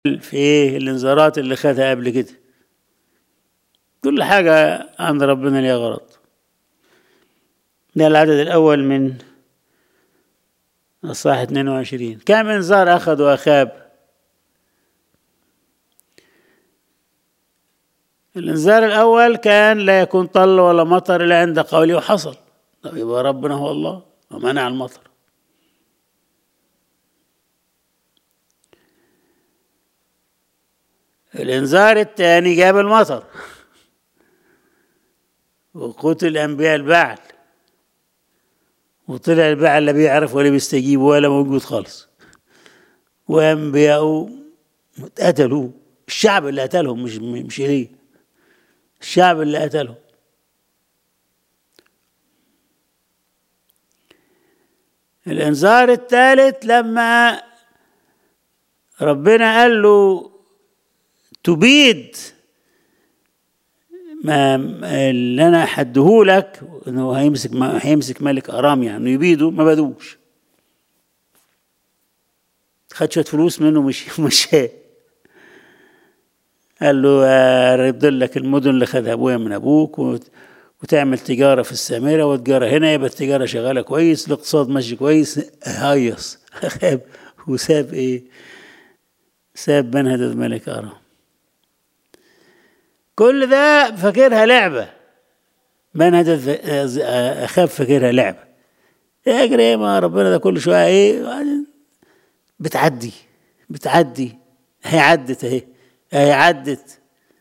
في ايه الانذارات اللي خدها قبل كده كل حاجة عند ربنا ليها غرض ده العدد الأول من الصح 22 كم انذار أخذوا أخاب الانذار الأول كان لا يكون طل ولا مطر إلا عند قوله وحصل طب يبقى ربنا هو الله ومنع المطر الانذار الثاني جاب المطر وقتل انبياء البعل وطلع البعل لا بيعرف ولا بيستجيب ولا موجود خالص وانبياءه اتقتلوا الشعب اللي قتلهم مش مش ليه الشعب اللي قتلهم الانذار الثالث لما ربنا قال له تبيد ما اللي انا حدهولك انه هيمسك هيمسك ملك ارام يعني يبيده ما بدوش خد شويه فلوس منه مش مش قال له ارد لك المدن اللي خدها ابويا من ابوك وتعمل تجاره في السامره وتجاره هنا يبقى التجاره شغاله كويس الاقتصاد ماشي كويس هيص وساب ايه ساب منهدد ملك ارام كل ده فاكرها لعبة منهج أخاف فاكرها لعبة اجري ما ربنا ده كل شوية ايه بتعدي بتعدي هي عدت اهي هي عدت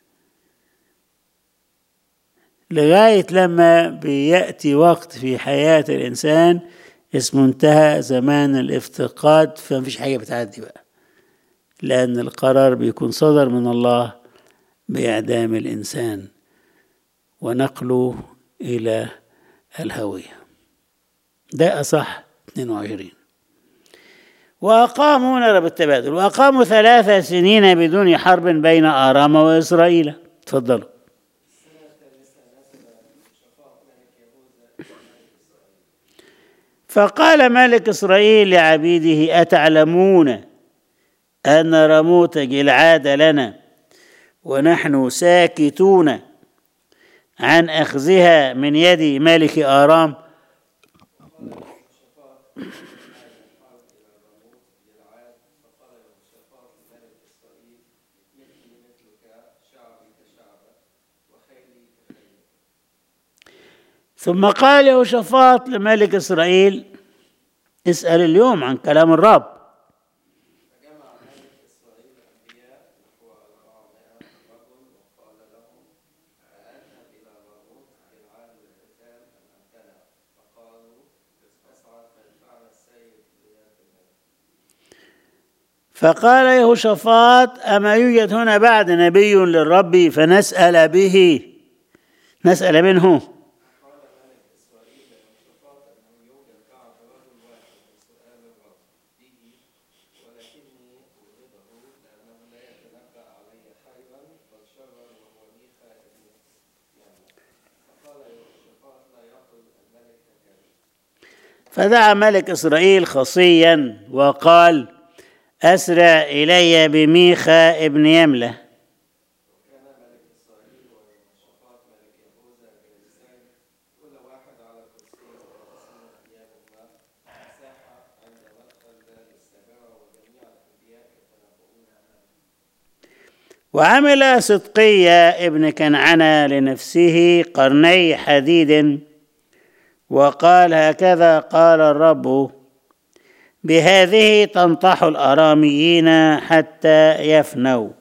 لغاية لما بيأتي وقت في حياة الإنسان اسمه انتهى زمان الافتقاد فمفيش حاجة بتعدي بقى لأن القرار بيكون صدر من الله بإعدام الإنسان ونقله إلى الهوية ده أصح 22 وأقاموا نرى بالتبادل وأقاموا ثلاث سنين بدون حرب بين آرام وإسرائيل تفضلوا فقال ملك إسرائيل لعبيده أتعلمون أن رموت جلعاد لنا ونحن ساكتون عن أخذها من يد ملك آرام ثم قال يهوشافاط لملك إسرائيل اسأل اليوم عن كلام الرب فقال يهوشافاط أما يوجد هنا بعد نبي للرب فنسأل به نسأل منه فدعا ملك إسرائيل خصيا وقال أسرع إلي بميخا ابن يملة وعمل صدقية ابن كنعانة لنفسه قرني حديد وقال هكذا قال الرب بهذه تنطح الاراميين حتى يفنوا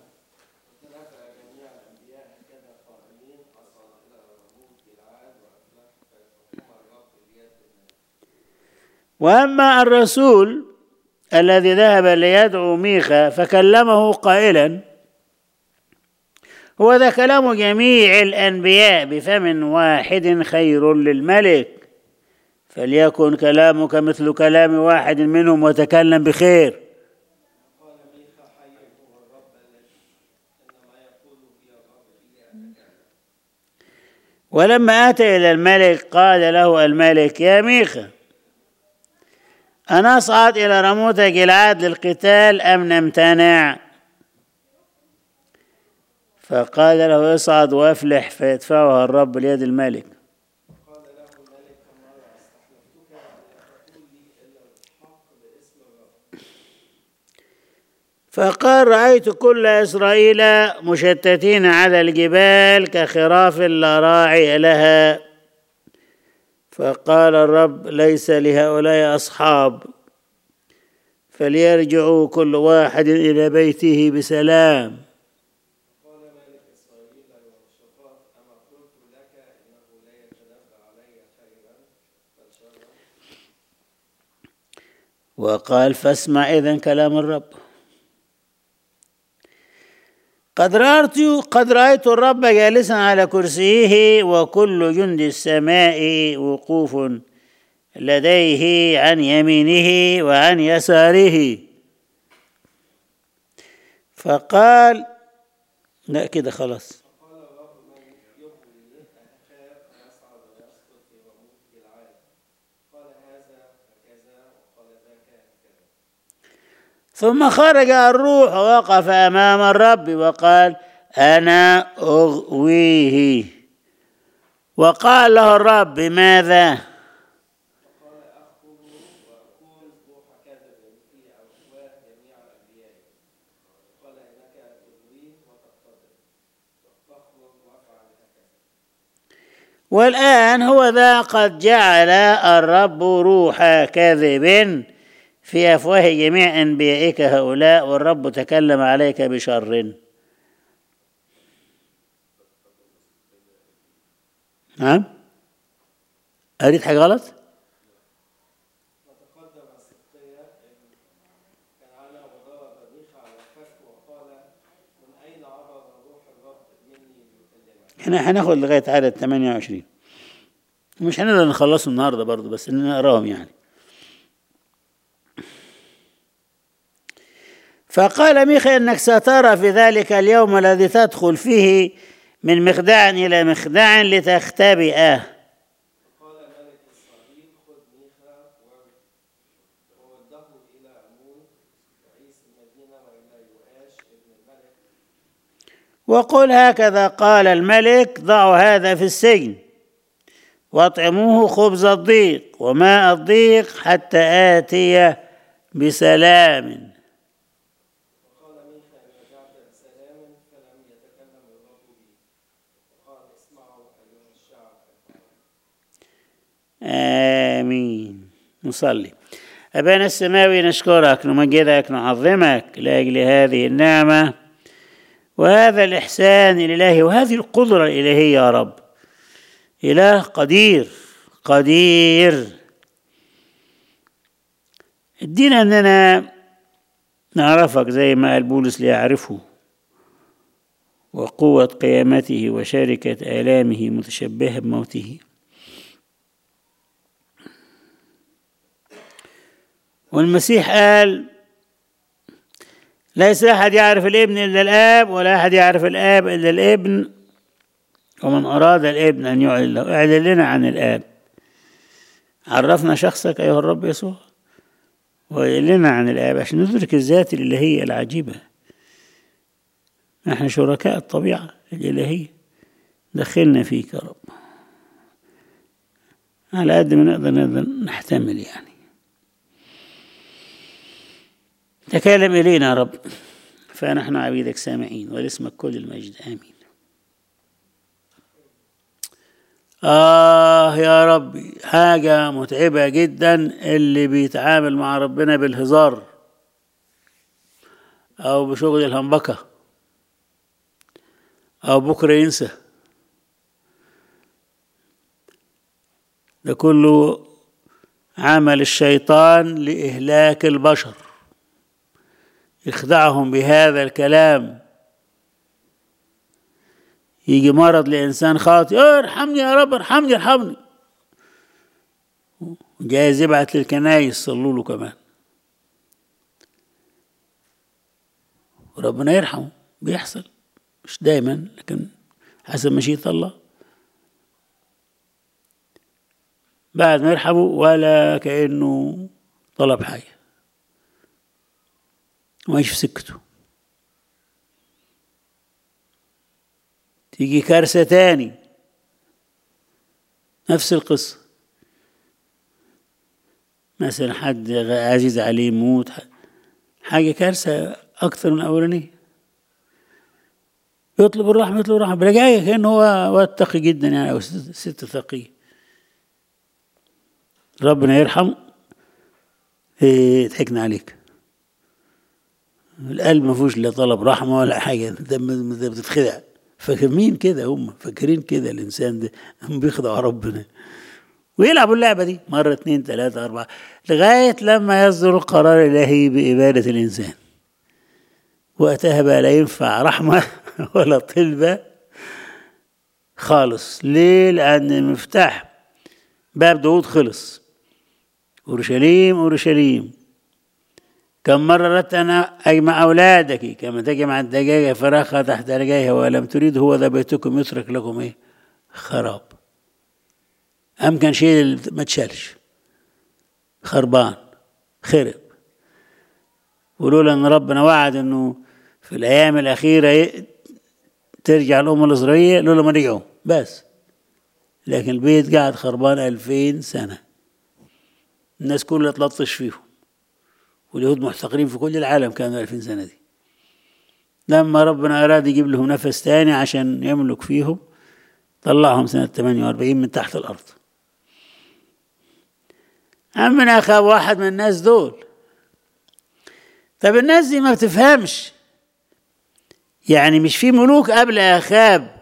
واما الرسول الذي ذهب ليدعو ميخا فكلمه قائلا هو ذا كلام جميع الانبياء بفم واحد خير للملك فليكن كلامك مثل كلام واحد منهم وتكلم بخير ولما أتى إلى الملك قال له الملك يا ميخا أنا أصعد إلى رموت جلعاد للقتال أم نمتنع فقال له اصعد وافلح فيدفعها الرب ليد الملك قال له الملك مرة استحلفتك ألا تقول لي إلا الحق باسم الرب فقال رأيت كل إسرائيل مشتتين على الجبال كخراف لا راعي لها فقال الرب ليس لهؤلاء أصحاب فليرجعوا كل واحد إلى بيته بسلام قال ملك إسرائيل ليهوشافاط أما قلت لك إنه لا يتنبأ علي خيرا بل شرا وقال فاسمع إذن كلام الرب قد رأيت قد رأيت الرب جالسا على كرسيه وكل جند السماء وقوف لديه عن يمينه وعن يساره فقال لا كده خلاص قال الرب من يغوي أخاف يصعد ويسقط في رموز جلعاد قال هذا هكذا وقال ذاك هكذا ثم خرج الروح ووقف امام الرب وقال انا اغويه وقال له الرب ماذا فقال أخبر وأكون روح كذب في أفواه جميع أنبيائي قال إنك تغويه وتقتدر تخرج وافعل هكذا والان هو ذا قد جعل الرب روح كذب في افواه جميع انبيائك هؤلاء والرب تكلم عليك بشر نعم قريت حاجه غلط وتقدم صدقيا كان على وضرب الريح على الفك وقال من أين عبر روح الرب مني ليكلمك احنا هناخد لغايه عدد 28 مش هنقدر نخلصه النهارده برضه بس نقراهم يعني فقال ميخا انك سترى في ذلك اليوم الذي تدخل فيه من مخدع الى مخدع لتختبئه قال ملك إسرائيل خذ ميخا ووده إلى عمون رئيس المدينة وإلى يؤاش ابن الملك وقل هكذا قال الملك ضعوا هذا في السجن واطعموه خبز الضيق وماء الضيق حتى آتي بسلام وقال ميخا إن رجعت بسلام فلم يتكلم الرب بي وقال اسمعوا أيها الشعب آمين نصلي أبانا السماوي نشكرك نمجدك نعظمك لأجل هذه النعمة وهذا الإحسان الإلهي وهذه القدرة الإلهية يا رب إله قدير قدير ادينا أننا نعرفك زي ما قال بولس ليعرفه وقوة قيامته وشركة آلامه متشبهة بموته والمسيح قال ليس أحد يعرف الابن إلا الآب ولا أحد يعرف الآب إلا الابن ومن أراد الابن أن يعلن له اعلن لنا عن الآب عرفنا شخصك أيها الرب يسوع وقال لنا عن الآب عشان ندرك الذات الإلهية العجيبة نحن شركاء الطبيعة الإلهية دخلنا فيك يا رب على قد ما نقدر نقدر نحتمل يعني تكلم إلينا يا رب فنحن عبيدك سامعين ولاسمك كل المجد آمين آه يا ربي حاجة متعبة جدا اللي بيتعامل مع ربنا بالهزار أو بشغل الهمبكة أو بكرة ينسى ده كله عمل الشيطان لإهلاك البشر يخدعهم بهذا الكلام يجي مرض لإنسان خاطئ "آه، ارحمني يا رب ارحمني ارحمني جايز يبعت للكنايس صلوا له كمان وربنا يرحمه بيحصل مش دايما لكن حسب مشيئة الله بعد ما يرحمه ولا كأنه طلب حاجة وماشي في سكته تيجي كارثة تاني نفس القصة مثلا حد عزيز عليه يموت حاجة كارثة أكثر من الأولانية يطلب الرحمة يطلب الرحمة برجعية كأنه هو واد تقي جدا يعني أو ست ست تقية ربنا يرحم إيه ضحكنا عليك القلب ما فيهوش لا طلب رحمة ولا حاجة ده م- ده بتتخدع فاكر مين كده هم فاكرين كده الإنسان ده هم بيخدعوا ربنا ويلعبوا اللعبة دي مرة اتنين تلاتة أربعة لغاية لما يصدر القرار الإلهي بإبادة الإنسان وقتها بقى لا ينفع رحمة ولا طلبة خالص ليه؟ لأن مفتاح باب داود خلص أورشليم أورشليم كم مرة أردت أن أجمع أولادك كما تجمع الدجاجة فراخها تحت رجليها ولم تريد هو ذا بيتكم يترك لكم إيه؟ خراب أمكن شيء اللي ما تشالش خربان خرب ولولا أن ربنا وعد أنه في الأيام الأخيرة ي- ترجع الأمة الإسرائيلية لولا ما رجعوا بس لكن البيت قاعد خربان ألفين سنة الناس كلها تلطش فيهم واليهود محتقرين في كل العالم كانوا ألفين سنة دي لما ربنا أراد يجيب لهم نفس تاني عشان يملك فيهم طلعهم سنة 48 من تحت الأرض عمنا أخاب واحد من الناس دول طب الناس دي ما بتفهمش يعني مش في ملوك قبل أخاب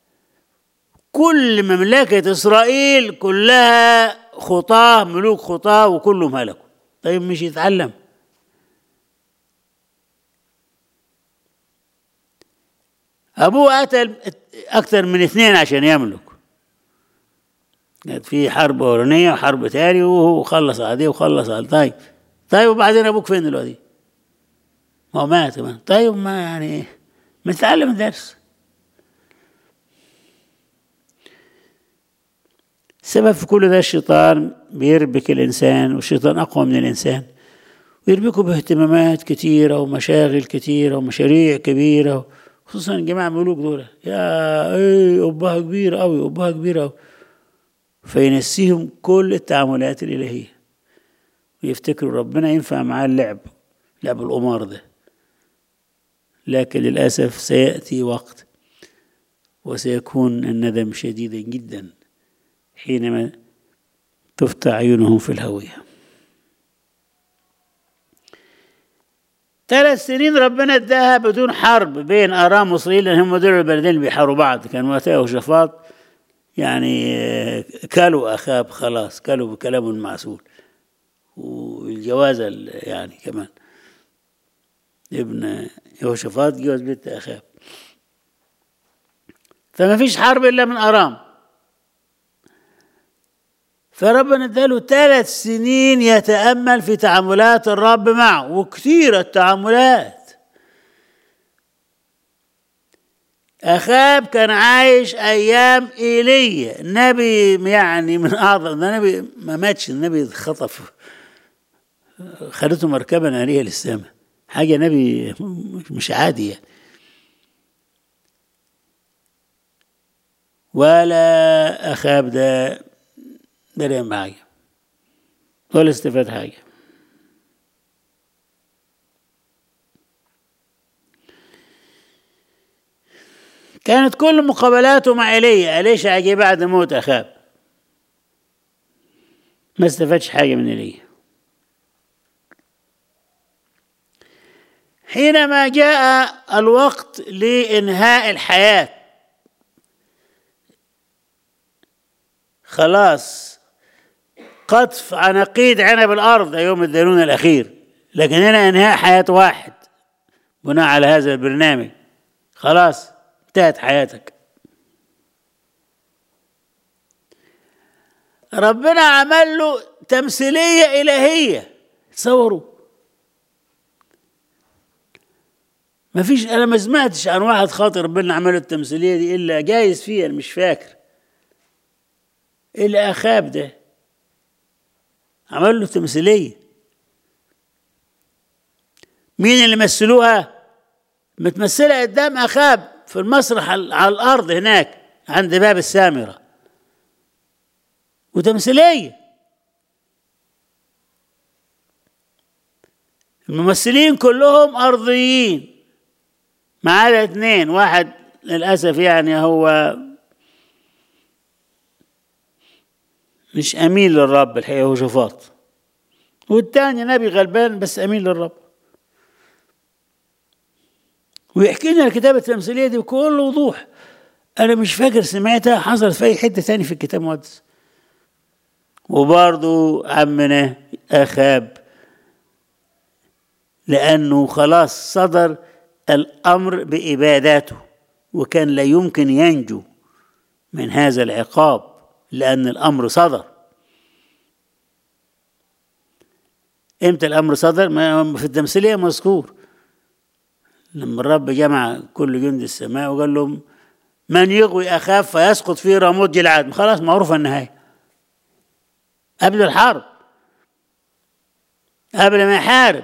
كل مملكة إسرائيل كلها خطاة ملوك خطاة وكلهم هلكوا طيب مش يتعلم أبوه قتل أكثر من اثنين عشان يملك كانت في حرب أورانية وحرب تاني وهو خلص عليه وخلص على طيب طيب وبعدين أبوك فين دلوقتي؟ ما هو مات كمان طيب ما يعني ما تتعلم الدرس السبب في كل ده الشيطان بيربك الإنسان والشيطان أقوى من الإنسان ويربكه باهتمامات كتيرة ومشاغل كتيرة ومشاريع كبيرة خصوصا الجماعة الملوك دول يا ايه أبها كبيرة أوي أبها كبيرة أوي فينسيهم كل التعاملات الإلهية ويفتكروا ربنا ينفع معاه اللعب لعب القمار ده لكن للأسف سيأتي وقت وسيكون الندم شديدا جدا حينما تفتح عيونهم في الهوية ثلاث سنين ربنا اداها بدون حرب بين ارام واسرائيل لان هم دول البلدين اللي بيحاربوا بعض كان وقتها وشفاط يعني آه، كلوا اخاب خلاص كلوا بكلام المعسول والجوازة ال- يعني كمان ابن يهوشافاط جوز بنت اخاب فما فيش حرب الا من ارام فربنا اداله ثلاث سنين يتامل في تعاملات الرب معه وكثير التعاملات اخاب كان عايش ايام ايليا النبي يعني من اعظم ده نبي ما ماتش النبي اتخطف خدته مركبه ناريه للسماء حاجه نبي مش عادي يعني ولا اخاب ده درهم حاجة ولا استفاد حاجة كانت كل مقابلاته مع ايليا أليشع جه بعد موت أخاب ما استفادش حاجة من ايليا حينما جاء الوقت لإنهاء الحياة خلاص قطف عناقيد عنب الارض يوم الدينون الاخير لكن هنا انهاء حياه واحد بناء على هذا البرنامج خلاص انتهت حياتك ربنا عمل له تمثيليه الهيه تصوروا ما فيش انا ما سمعتش عن واحد خاطر ربنا عمل له التمثيليه دي الا جايز فيها أنا مش فاكر اللي أخاب ده عمل له تمثيلية مين اللي مثلوها متمثلة قدام أخاب في المسرح على على الارض هناك عند باب السامره وتمثيليه الممثلين كلهم ارضيين ما عدا اثنين واحد للاسف يعني هو مش امين للرب الحقيقه هو شفاط والتاني نبي غلبان بس امين للرب ويحكي لنا الكتاب التمثيليه دي بكل وضوح انا مش فاكر سمعتها حصلت في اي حته تاني في الكتاب المقدس وبرضو عمنا اخاب لانه خلاص صدر الامر باباداته وكان لا يمكن ينجو من هذا العقاب لان الامر صدر امتى الامر صدر ما في التمثيليه مذكور لما الرب جمع كل جند السماء وقال لهم من يغوي اخاف فيسقط في رموت جلعاد خلاص معروفه النهايه قبل الحرب قبل ما يحارب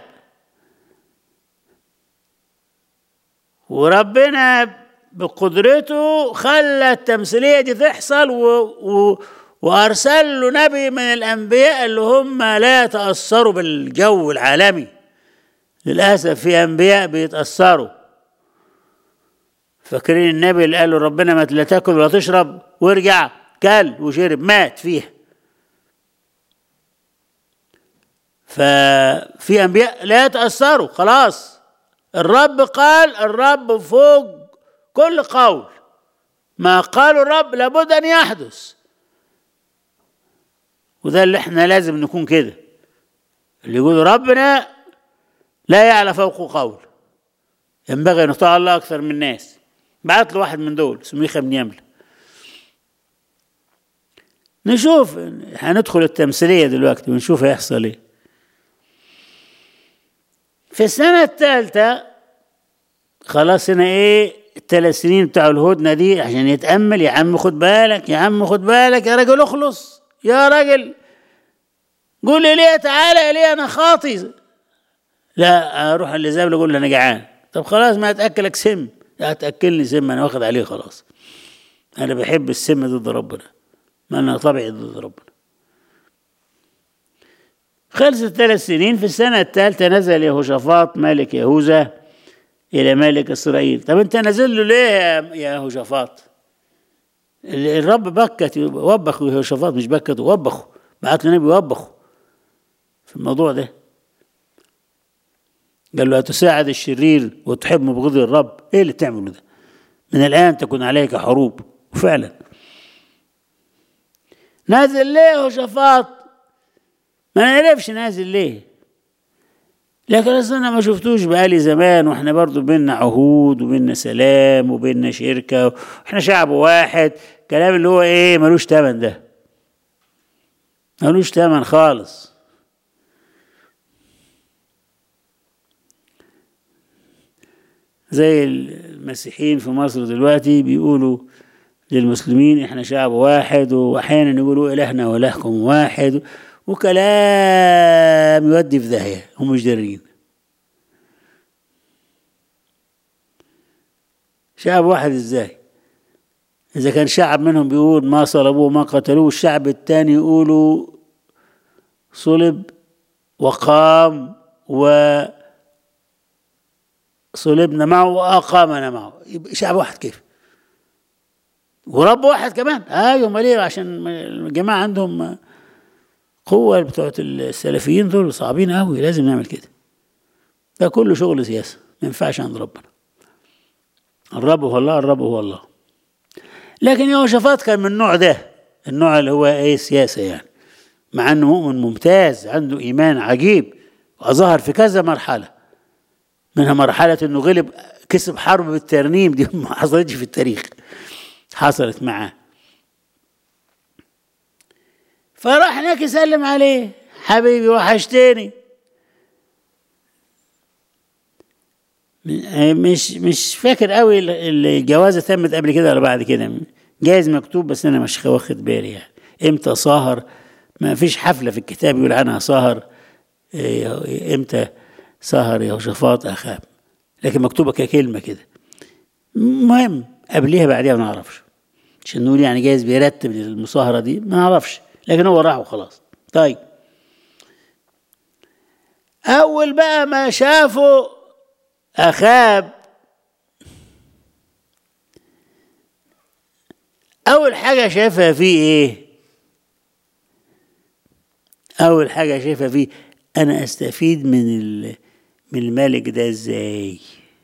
وربنا بقدرته خلى التمثيليه دي تحصل و... و... وارسل له نبي من الانبياء اللي هم لا يتاثروا بالجو العالمي للاسف في انبياء بيتاثروا فاكرين النبي اللي قال له ربنا ما لا تاكل ولا تشرب وارجع كل وشرب مات فيها ففي انبياء لا يتاثروا خلاص الرب قال الرب فوق كل قول ما قاله الرب لابد ان يحدث وده اللي احنا لازم نكون كده اللي يقول ربنا لا يعلى فوق قول ينبغي ان نطاع الله اكثر من الناس بعت له واحد من دول اسمه ميخا بن يملة نشوف هندخل التمثيلية دلوقتي ونشوف هيحصل ايه في السنة الثالثة خلاص هنا ايه الثلاث سنين بتاع الهدنة دي عشان يتأمل يا عم خد بالك يا عم خد بالك يا راجل اخلص يا راجل قول لي ليه تعالى ليه انا خاطي لا اروح اللي اقول له انا جعان طب خلاص ما هتاكلك سم هتاكلني سم انا واخد عليه خلاص انا بحب السم ضد ربنا ما انا طبعي ضد ربنا خلصت ثلاث سنين في السنة الثالثة نزل يهوشافاط ملك يهوذا إلى ملك إسرائيل طب أنت نازل له ليه يا يهوشافاط الرب بكت وبخ يهوشافاط مش بكت وبخه بعت له نبي وبخه في الموضوع ده قال له أتساعد الشرير وتحب مبغضي الرب إيه اللي تعمله ده من الآن تكون عليك حروب وفعلا نازل ليه يهوشافاط ما نعرفش نازل ليه لكن اصل انا ما شفتوش بقالي زمان واحنا برضو بينا عهود وبينا سلام وبينا شركه واحنا شعب واحد كلام اللي هو ايه ملوش تمن ده ملوش تمن خالص زي المسيحيين في مصر دلوقتي بيقولوا للمسلمين احنا شعب واحد واحيانا يقولوا الهنا والهكم واحد وكلام يودي في داهيه هم مش دارين شعب واحد ازاي اذا كان شعب منهم بيقول ما صلبوه ما قتلوه الشعب الثاني يقولوا صلب وقام و صلبنا معه واقامنا معه يبقى شعب واحد كيف ورب واحد كمان ايوه امال ايه عشان الجماعه عندهم قوة بتوع السلفيين دول صعبين قوي لازم نعمل كده ده كله شغل سياسة ما ينفعش عند ربنا الرب هو الله الرب هو الله لكن يهوشافاط كان من النوع ده النوع اللي هو ايه سياسة يعني مع انه مؤمن ممتاز عنده ايمان عجيب وظهر في كذا مرحلة منها مرحلة انه غلب كسب حرب بالترنيم دي ما حصلتش في التاريخ حصلت معاه فراح هناك يسلم عليه حبيبي وحشتني مش مش فاكر قوي الجوازه تمت قبل كده ولا بعد كده جايز مكتوب بس انا مش واخد بالي يعني امتى سهر ما فيش حفله في الكتاب يقول عنها سهر امتى سهر يهوشافاط اخاب لكن مكتوبه ككلمه كده مهم قبليها بعديها ما نعرفش عشان نقول يعني جايز بيرتب المصاهرة دي ما نعرفش لكن هو راح وخلاص طيب أول بقى ما شافوا أخاب أول حاجة شافها فيه إيه؟ أول حاجة شافها فيه أنا أستفيد من ال... من الملك ده إزاي؟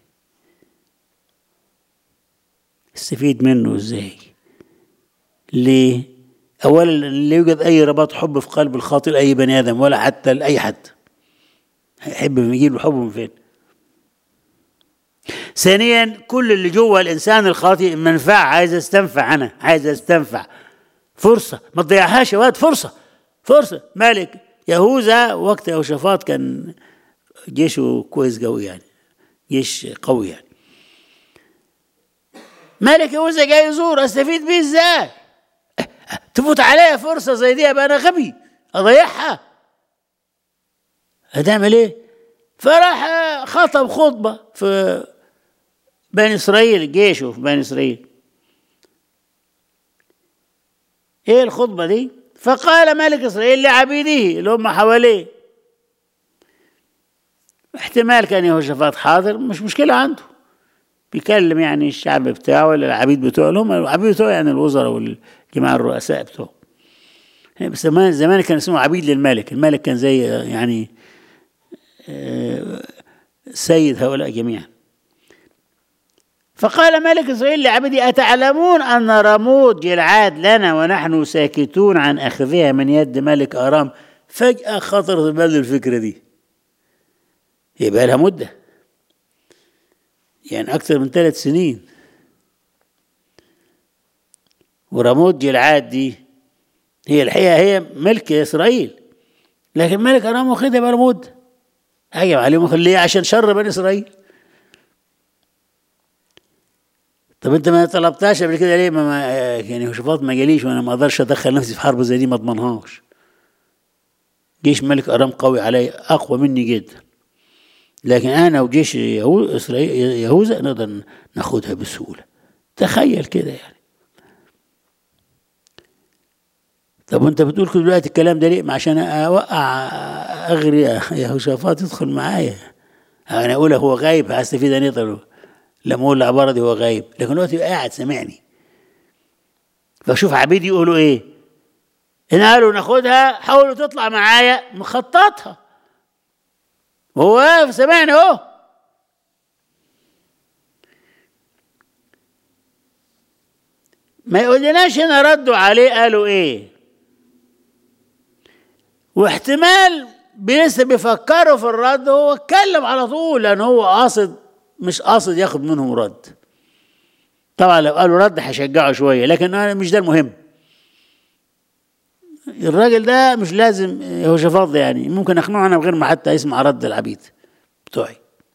استفيد منه إزاي؟ ليه؟ أولا لا يوجد أي رباط حب في قلب الخاطئ لأي بني آدم ولا حتى لأي حد هيحب يجيب له حب من فين؟ ثانيا كل اللي جوه الانسان الخاطئ منفعه عايز استنفع انا عايز استنفع فرصه ما تضيعهاش يا واد فرصه فرصه مالك يهوذا وقت يهوشافاط كان جيشه كويس قوي يعني جيش قوي يعني ملك يهوذا جاي يزور استفيد بيه ازاي تفوت عليا فرصه زي دي ابقى انا غبي اضيعها هتعمل ايه فراح خطب خطبه في بني اسرائيل جيشه في بني اسرائيل ايه الخطبه دي فقال ملك اسرائيل لعبيده اللي هم حواليه احتمال كان يهوشافاط حاضر مش مشكله عنده بيكلم يعني الشعب بتاعه ولا العبيد بتوعه اللي هم العبيد بتوعه يعني الوزراء والجماعه الرؤساء بتوعه بس زمان زمان كان اسمه عبيد للملك الملك كان زي يعني سيد هؤلاء جميعا فقال ملك اسرائيل لعبدي اتعلمون ان رموت جلعاد لنا ونحن ساكتون عن اخذها من يد ملك ارام فجاه خطرت في باله الفكره دي يبقى لها مده يعني اكثر من ثلاث سنين ورموت جلعاد دي هي الحقيقه هي ملك اسرائيل لكن ملك ارام واخدها بقى مده هجم عليهم وخليه عشان شر بني اسرائيل طب انت ما طلبتهاش قبل كده ليه ما, ما يعني شفاط ما جاليش وانا ما اقدرش ادخل نفسي في حرب زي دي ما اضمنهاش جيش ملك ارام قوي علي اقوى مني جدا لكن انا وجيش يهو اسرائيل يهوذا نقدر ناخدها بسهوله تخيل كده يعني طب وانت بتقول كل دلوقتي الكلام ده ليه؟ عشان اوقع اغري يهوشافاط يدخل معايا انا اقول هو غايب هستفيد انا طب لما اقول العباره دي هو غايب لكن دلوقتي قاعد سامعني فشوف عبيد يقولوا ايه ان قالوا ناخدها حاولوا تطلع معايا مخططها وهو واقف سامعني اهو ما يقولناش هنا ردوا عليه قالوا ايه واحتمال لسه بيفكروا في الرد هو اتكلم على طول لان هو قاصد مش قاصد ياخد منهم رد طبعا لو قالوا رد هيشجعوا شويه لكن انا مش ده المهم الراجل ده مش لازم هو شفاض يعني ممكن اقنعه انا بغير ما حتى يسمع رد العبيد بتوعي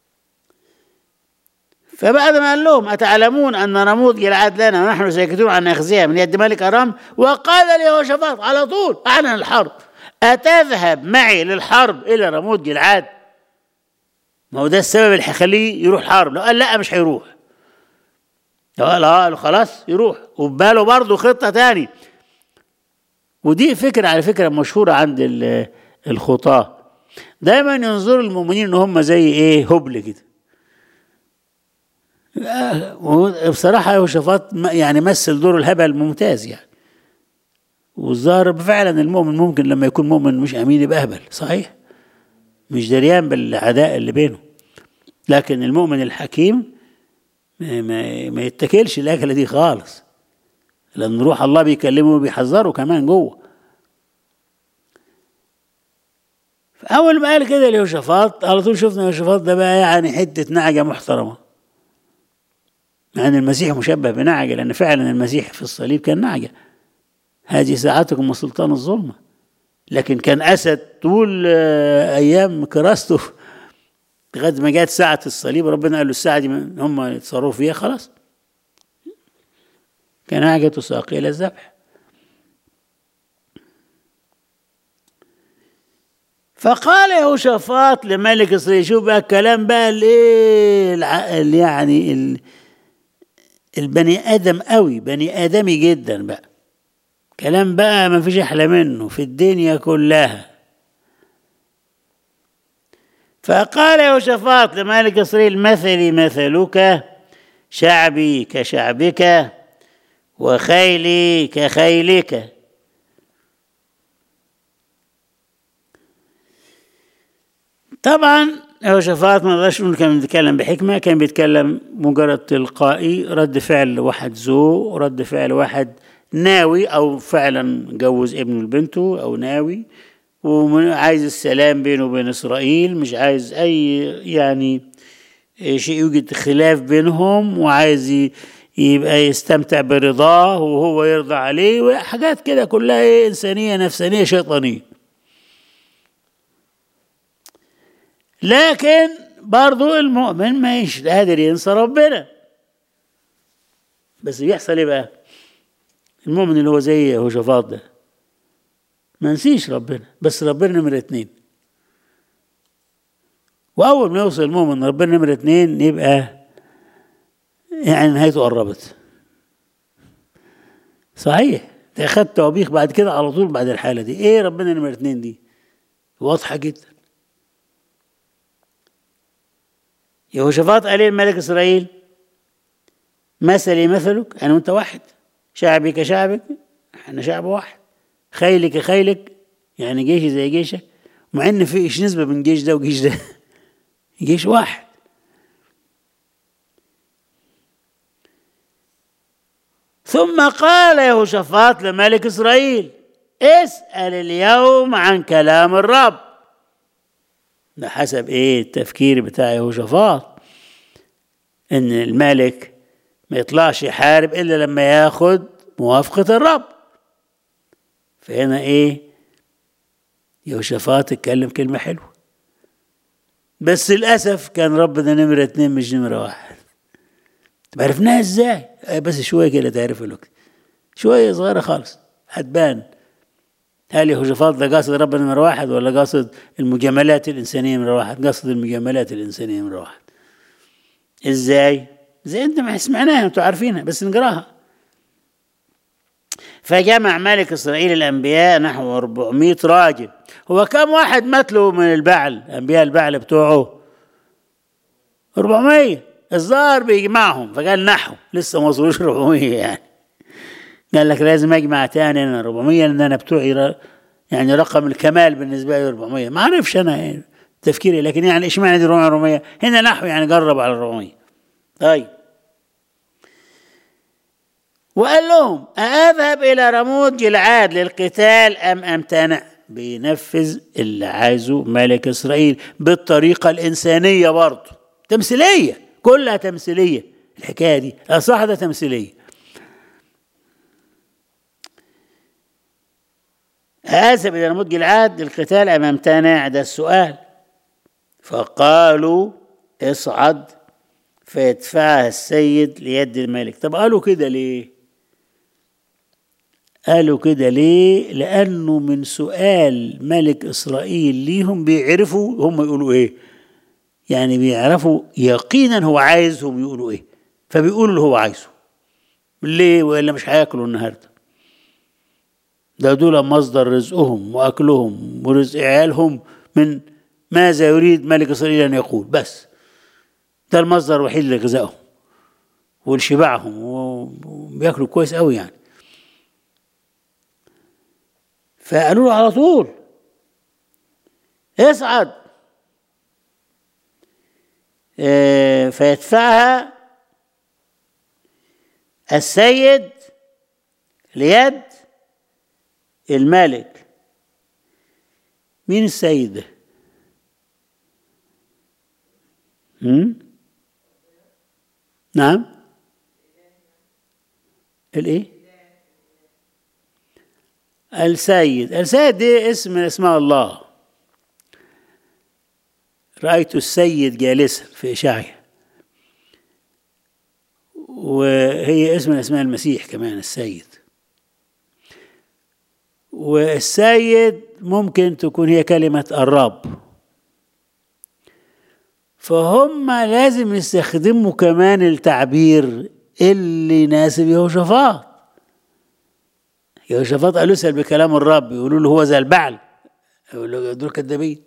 فبعد ما قال لهم أتعلمون أن رموت جلعاد لنا ونحن ساكتون عن أخذها من يد ملك أرام وقال ليهوشافاط على طول أعلن الحرب أتذهب معي للحرب إلى رموت جلعاد ما هو ده السبب اللي هيخليه يروح حرب لو قال لا مش هيروح لو قال اه خلاص يروح وباله برضه خطة تاني ودي فكرة على فكرة مشهورة عند الخطاة دايما ينظروا المؤمنين ان هم زي ايه هبل كده بصراحة يهوشافاط يعني مثل دور الهبل ممتاز يعني والظاهر فعلا المؤمن ممكن لما يكون مؤمن مش امين يبقى اهبل صحيح مش دريان بالعداء اللي بينه لكن المؤمن الحكيم ما, ما يتكلش الاكله دي خالص لان روح الله بيكلمه وبيحذره كمان جوه اول ما قال كده ليهوشافاط على طول شفنا يهوشافاط ده بقى يعني حته نعجه محترمه مع ان المسيح مشبه بنعجه لان فعلا المسيح في الصليب كان نعجه هذه ساعتكم وسلطان الظلمه لكن كان اسد طول ايام كراسته لغايه ما جت ساعه الصليب ربنا قال له الساعه دي هم يتصرفوا فيها خلاص كان نعجة تساق الى الذبح فقال يهوشافاط لملك اسرائيل شوف بقى الكلام بقى الايه اللي يعني ال البني ادم قوي بني ادمي جدا بقى كلام بقى ما فيش احلى منه في الدنيا كلها فقال يوشفاط لمالك اسرائيل مثلي مثلك شعبي كشعبك وخيلي كخيلك طبعا يهوشافاط ما نقدرش نقول كان بيتكلم بحكمة كان بيتكلم مجرد تلقائي رد فعل واحد ذوق رد فعل واحد ناوي أو فعلا جوز ابنه لبنته أو ناوي وعايز السلام بينه وبين إسرائيل مش عايز أي يعني شيء يوجد خلاف بينهم وعايز ي- يبقى يستمتع برضاه وهو يرضى عليه وحاجات كده كلها إيه إنسانية نفسانية شيطانية لكن برضو المؤمن ما مش قادر ينسى ربنا بس بيحصل ايه بقى المؤمن اللي هو زي يهوشافاط ده ما نسيش ربنا بس ربنا نمرة اتنين وأول ما يوصل المؤمن ربنا نمرة اتنين يبقى يعني نهايته قربت صحيح ده خد توبيخ بعد كده على طول بعد الحالة دي ايه ربنا نمرة اتنين دي واضحة جدا يهوشافاط قال ايه الملك اسرائيل مثلي مثلك انا وانت واحد شعبي كشعبك احنا شعب واحد خيلي كخيلك يعني جيشي زي جيشك مع ان في ايش نسبه بين جيش ده وجيش ده جيش واحد ثم قال يهوشافاط لملك اسرائيل اسال اليوم عن كلام الرب ده حسب ايه التفكير بتاع يهوشافاط ان الملك ما يطلعش يحارب الا لما ياخد موافقة الرب فهنا ايه يهوشافاط اتكلم كلمة حلوة بس للأسف كان ربنا نمرة اتنين مش نمرة واحد طب عرفناها ازاي؟ آه بس شوية كده تعرف الوقت شوية صغيرة خالص هتبان هل يهوشافاط ده قاصد ربنا نمرة واحد ولا قاصد المجاملات الإنسانية نمرة واحد؟ قاصد المجاملات الإنسانية نمرة واحد. إزاي؟ زي أنت ما سمعناها أنتوا عارفينها بس نقراها. فجمع ملك إسرائيل الأنبياء نحو 400 راجل. هو كم واحد ماتله من البعل؟ أنبياء البعل بتوعه 400 الظاهر بيجمعهم فقال نحو لسه ما وصلوش 400 يعني. قال لك لازم اجمع تاني انا 400 لان انا بتوعي ر- يعني رقم الكمال بالنسبه لي 400 ما اعرفش انا إيه تفكيري لكن يعني ايش معنى دي 400 400 هنا نحو يعني قرب على 400 طيب وقال لهم أذهب إلى رموت جلعاد للقتال أم أمتنع بينفذ اللي عايزه ملك إسرائيل بالطريقة الإنسانية برضه تمثيلية كلها تمثيلية الحكاية دي أصح ده تمثيلية آسف إلى رموت جلعاد للقتال أم أمتنع ده السؤال فقالوا اصعد فيدفعها السيد ليد الملك طب قالوا كده ليه قالوا كده ليه لأنه من سؤال ملك إسرائيل ليهم بيعرفوا هم يقولوا إيه يعني بيعرفوا يقينا هو عايزهم يقولوا إيه فبيقولوا اللي هو عايزه ليه وإلا مش هياكلوا النهارده ده دول مصدر رزقهم واكلهم ورزق عيالهم من ماذا يريد ملك اسرائيل ان يقول بس ده المصدر الوحيد لغذائهم ولشبعهم وبياكلوا كويس قوي يعني فقالوا له على طول اصعد آه، فيدفعها السيد ليد الملك مين السيد ده هم؟ نعم الايه السيد السيد دي اسم من اسماء الله رأيت السيد جالسا في إشعيا وهي اسم من اسماء المسيح كمان السيد والسيد ممكن تكون هي كلمة الرب فهم لازم يستخدموا كمان التعبير اللي يناسب يهوشافاط يهوشافاط قالوا اسال بكلام الرب يقولوا له هو زي البعل يقولوا له دول كذابين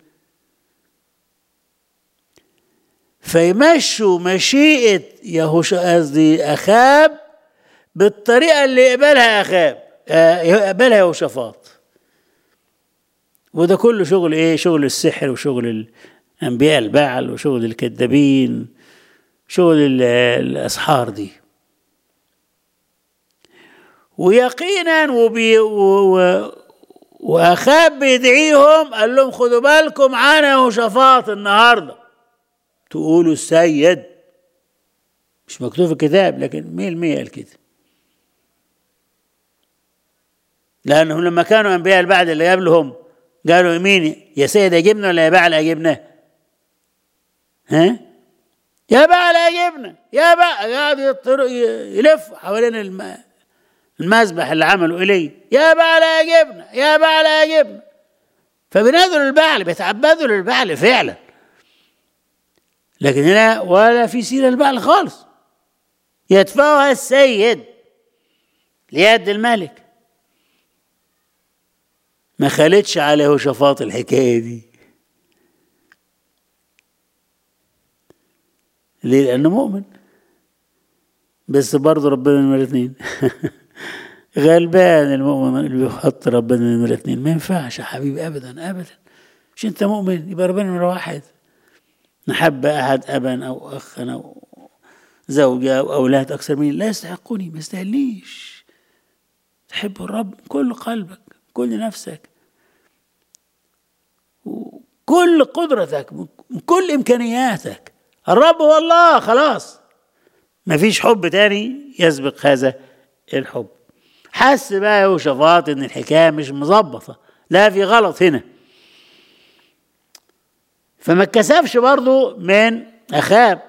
فيمشوا مشيئة يهوش قصدي أخاب بالطريقة اللي يقبلها أخاب آه، يقبلها يهوشافاط وده كله شغل ايه شغل السحر وشغل الانبياء البعل وشغل الكذابين شغل ال- الاسحار دي ويقينا وبي و و واخاب بيدعيهم قال لهم خدوا بالكم انا يهوشافاط النهارده تقولوا السيد مش مكتوب في الكتاب لكن مية المية قال كده لأنهم لما كانوا أنبياء البعد اللي قبلهم قالوا يمين يا سيد أجبنا ولا يا بعل أجبنا ها يا بعل أجبنا يا بعل قاعد يطر- يلف حوالين الم... المذبح اللي عملوا إليه يا بعل أجبنا يا بعل أجبنا فبينادوا للبعل بيتعبدوا للبعل فعلا لكن هنا ولا في سيرة البعل خالص يدفعها السيد ليد الملك ما خالتش على يهوشافاط الحكاية دي ليه لأنه مؤمن بس برضه ربنا نمرة اتنين غلبان المؤمن اللي بيحط ربنا نمرة اتنين ما ينفعش يا حبيبي أبدا أبدا مش أنت مؤمن يبقى ربنا نمرة واحد نحب أحد أبا أو أخا أو زوجة أو أولاد أكثر مني لا يستحقوني ما يستاهلنيش تحب الرب من كل قلبك من كل نفسك وكل قدرتك من كل إمكانياتك الرب هو الله خلاص ما فيش حب تاني يسبق هذا الحب حس بقى يهوشافاط ان الحكايه مش مظبطه لا في غلط هنا فما اتكسفش برضه من اخاب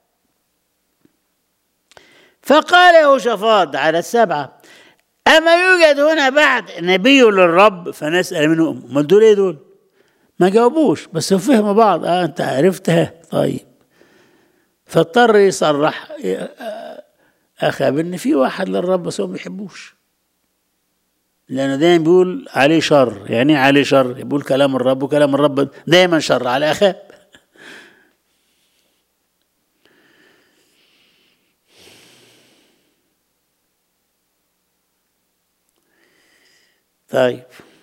فقال يهوشافاط على السبعه اما يوجد هنا بعد نبي للرب فنسال منه امال دول ايه دول؟ ما جاوبوش بس فهموا بعض اه انت عرفتها طيب فاضطر يصرح اخاب ان في واحد للرب بس هو ما بيحبوش لانه دايما بيقول عليه شر يعني ايه عليه شر بيقول كلام الرب وكلام الرب دايما شر على اخاب طيب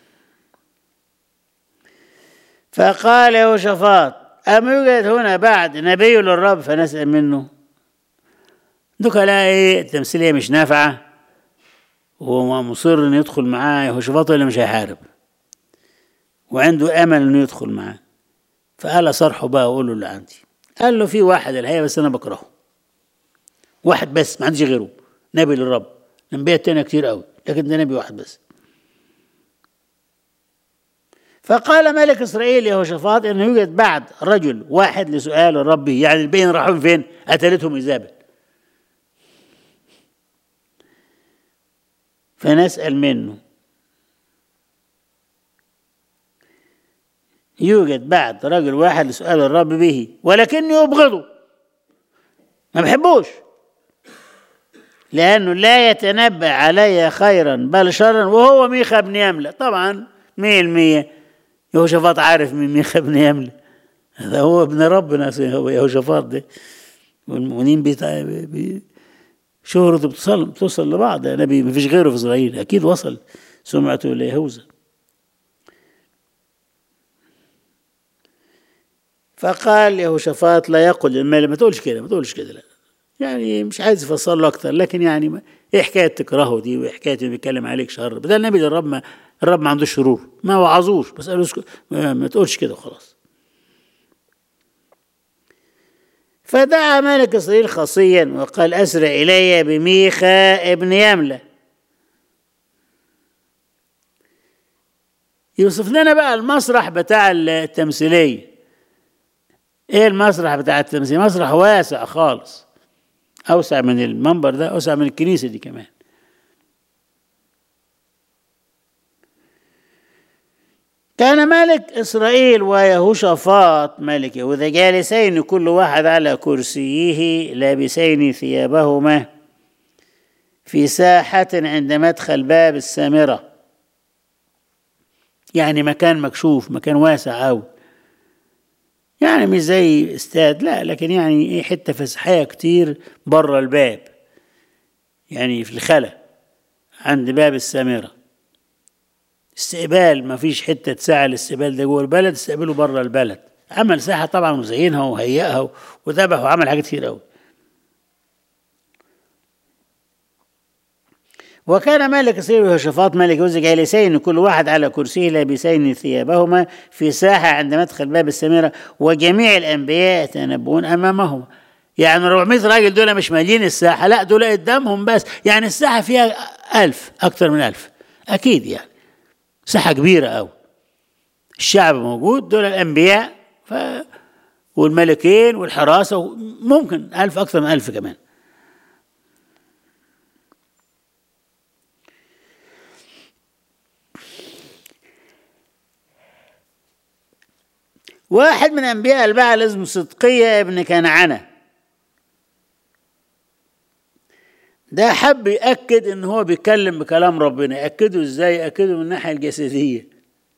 فقال يهوشافاط أم يوجد هنا بعد نبي للرب فنسأل منه دوك لا ايه التمثيلية مش نافعة وهو مصر انه يدخل معاه يهوشافاط ولا مش هيحارب وعنده امل انه يدخل معاه فقال صرحه بقى وقول له اللي عندي قال له في واحد الحقيقه بس انا بكرهه واحد بس ما عنديش غيره نبي للرب الانبياء التانية كتير قوي لكن ده نبي واحد بس فقال ملك اسرائيل يهوشافاط انه يوجد بعد رجل واحد لسؤال الرب يعني البين راحوا فين؟ قتلتهم ايزابل فنسأل منه يوجد بعد رجل واحد لسؤال الرب به ولكني أبغضه ما بحبوش لأنه لا يتنبأ علي خيرا بل شرا وهو ميخا بن يملة طبعا مية المية يهوشافاط عارف من ميخا بن يملة هذا هو ابن ربنا هو يهوشافاط ده والمؤمنين بتاع بي شهرته بتصل بتوصل لبعض يا نبي ما فيش غيره في اسرائيل اكيد وصل سمعته ليهوذا فقال يهوشافاط لا يقل المال ما تقولش كده ما تقولش كده لا يعني مش عايز يفسر له اكتر لكن يعني ما ايه حكايه تكرهه دي وايه حكايه انه بيتكلم عليك شر بدل النبي للرب ما الرب ما عندوش شرور ما وعظوش بس قالوا اسكت ما, ما تقولش كده وخلاص فدعا ملك إسرائيل خصيا وقال أسرع إلي بميخا ابن يملة يوصف لنا بقى المسرح بتاع التمثيلية ايه المسرح بتاع التمثيل مسرح واسع خالص اوسع من المنبر ده اوسع من الكنيسة دي كمان كان ملك إسرائيل ويهوشافاط ملك يهوذا جالسين كل واحد على كرسيه لابسين ثيابهما في ساحة عند مدخل باب السامرة يعني مكان مكشوف مكان واسع أوي يعني مش زي استاد لا لكن يعني ايه حته فسحيه كتير بره الباب يعني في الخلا عند باب السامره استقبال ما فيش حته ساعه الاستقبال ده جوه البلد استقبلوا بره البلد عمل ساحه طبعا وزينها وهيئها وذبح وعمل حاجات كتير قوي وكان ملك إسرائيل ويهوشافاط ملك يوزع جالسين كل واحد على كرسيه لابسين ثيابهما في ساحة عند مدخل باب السميرة وجميع الأنبياء يتنبؤون أمامهما يعني 400 راجل دول مش مالين الساحة لا دول قدامهم بس يعني الساحة فيها ألف أكتر من ألف أكيد يعني ساحة كبيرة أوي الشعب موجود دول الأنبياء ف... والملكين والحراسة ممكن ألف أكثر من ألف كمان واحد من أنبياء البعل اسمه صدقية ابن كنعانة ده حب يأكد إن هو بيتكلم بكلام ربنا يأكده إزاي يأكده من الناحية الجسدية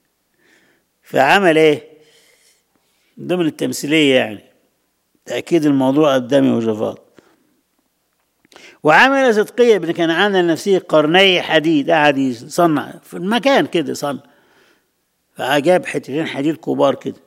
فعمل إيه ضمن التمثيلية يعني تأكيد الموضوع قدام يهوشافاط وعمل صدقية ابن كنعان لنفسه قرني حديد قعد يصنع في المكان كده صنع فجاب حتتين حديد كبار كده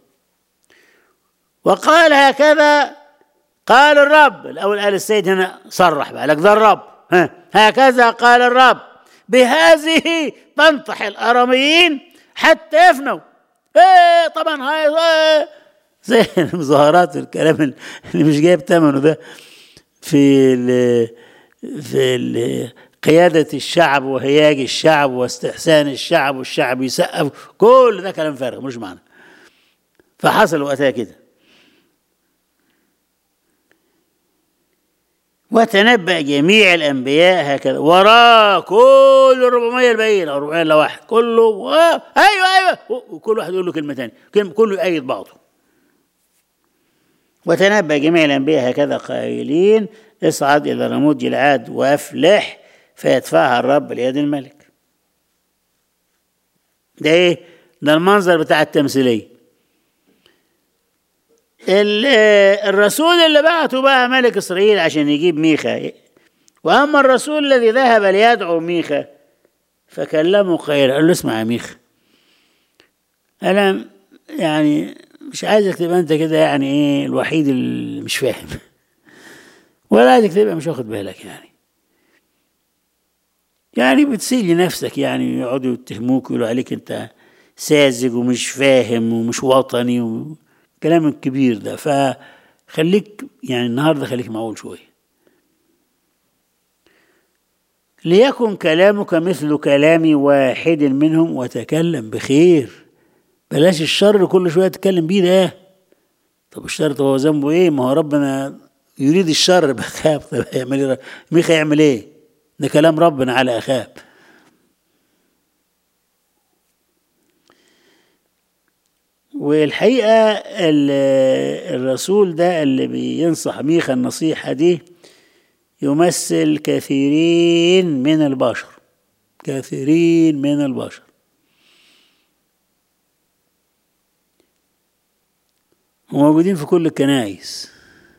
وقال هكذا قال الرب الأول قال السيد هنا صرح بقى لك ده الرب ها هكذا قال الرب بهذه تنطح الأراميين حتى يفنوا ايه طبعا هاي إيه زي المظاهرات والكلام اللي مش جايب ثمنه ده في ال في ال قيادة الشعب وهياج الشعب واستحسان الشعب والشعب يسقف كل ده كلام فارغ مش معنى فحصل وقتها كده وتنبأ جميع الأنبياء هكذا وراه كل 400 الباقيين أو 400 إلا واحد كله آه أيوه أيوه وكل واحد يقول له كلمة ثانية كله يأيد بعضه وتنبأ جميع الأنبياء هكذا قائلين اصعد إلى رموت جلعاد وأفلح فيدفعها الرب ليد الملك ده إيه؟ ده المنظر بتاع التمثيلية الرسول اللي بعته بقى ملك إسرائيل عشان يجيب ميخا وأما الرسول الذي ذهب ليدعو ميخا فكلمه قائلا قال له اسمع يا ميخا أنا يعني مش عايزك تبقى أنت كده يعني إيه الوحيد اللي مش فاهم ولا عايزك تبقى مش واخد بالك يعني يعني بتسيء لنفسك يعني يقعدوا يتهموك ويقولوا عليك أنت ساذج ومش فاهم ومش وطني و... الكلام الكبير ده فخليك يعني النهارده خليك معقول شويه ليكن كلامك مثل كلام واحد منهم وتكلم بخير بلاش الشر كل شويه تتكلم بيه ده طب الشر طب هو ذنبه ايه ما هو ربنا يريد الشر بخاب طب هيعمل ايه ميخا يعمل ايه ده كلام ربنا على اخاب والحقيقة الرسول ده اللي بينصح ميخا النصيحة دي يمثل كثيرين من البشر كثيرين من البشر وموجودين في كل الكنائس